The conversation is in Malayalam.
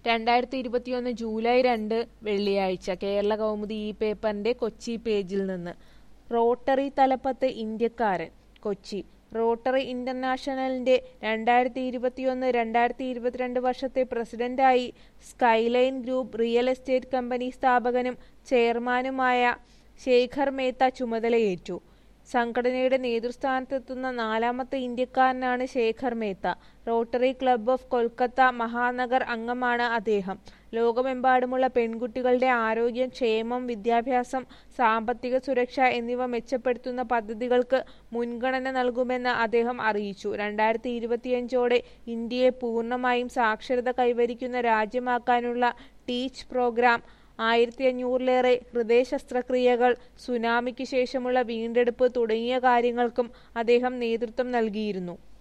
രണ്ടായിരത്തി ഇരുപത്തിയൊന്ന് ജൂലൈ രണ്ട് വെള്ളിയാഴ്ച കേരള കൗമുദി ഈ പേപ്പറിന്റെ കൊച്ചി പേജിൽ നിന്ന് റോട്ടറി തലപ്പത്ത് ഇന്ത്യക്കാരൻ കൊച്ചി റോട്ടറി ഇന്റർനാഷണലിന്റെ രണ്ടായിരത്തി ഇരുപത്തിയൊന്ന് രണ്ടായിരത്തി ഇരുപത്തിരണ്ട് വർഷത്തെ പ്രസിഡന്റായി skyline group real estate company സ്ഥാപകനും ചെയർമാനുമായ ശേഖർ മേത്ത ചുമതലയേറ്റു സംഘടനയുടെ നേതൃസ്ഥാനത്തെത്തുന്ന നാലാമത്തെ ഇന്ത്യക്കാരനാണ് Shekhar Mehta rotary club of Kolkata Mahanagar അംഗമാണ് അദ്ദേഹം ലോകമെമ്പാടുമുള്ള പെൺകുട്ടികളുടെ ആരോഗ്യം ക്ഷേമം വിദ്യാഭ്യാസം സാമ്പത്തിക സുരക്ഷ എന്നിവ മെച്ചപ്പെടുത്തുന്ന പദ്ധതികൾക്ക് മുൻഗണന നൽകുമെന്ന് അദ്ദേഹം അറിയിച്ചു രണ്ടായിരത്തി ഇരുപത്തിയഞ്ചോടെ ഇന്ത്യയെ പൂർണ്ണമായും സാക്ഷരത കൈവരിക്കുന്ന രാജ്യമാക്കാനുള്ള ടീച്ച് പ്രോഗ്രാം ആയിരത്തി അഞ്ഞൂറിലേറെ ഹൃദയ ശസ്ത്രക്രിയകൾ സുനാമിക്ക് ശേഷമുള്ള വീണ്ടെടുപ്പ് തുടങ്ങിയ കാര്യങ്ങൾക്കും അദ്ദേഹം നേതൃത്വം നൽകിയിരുന്നു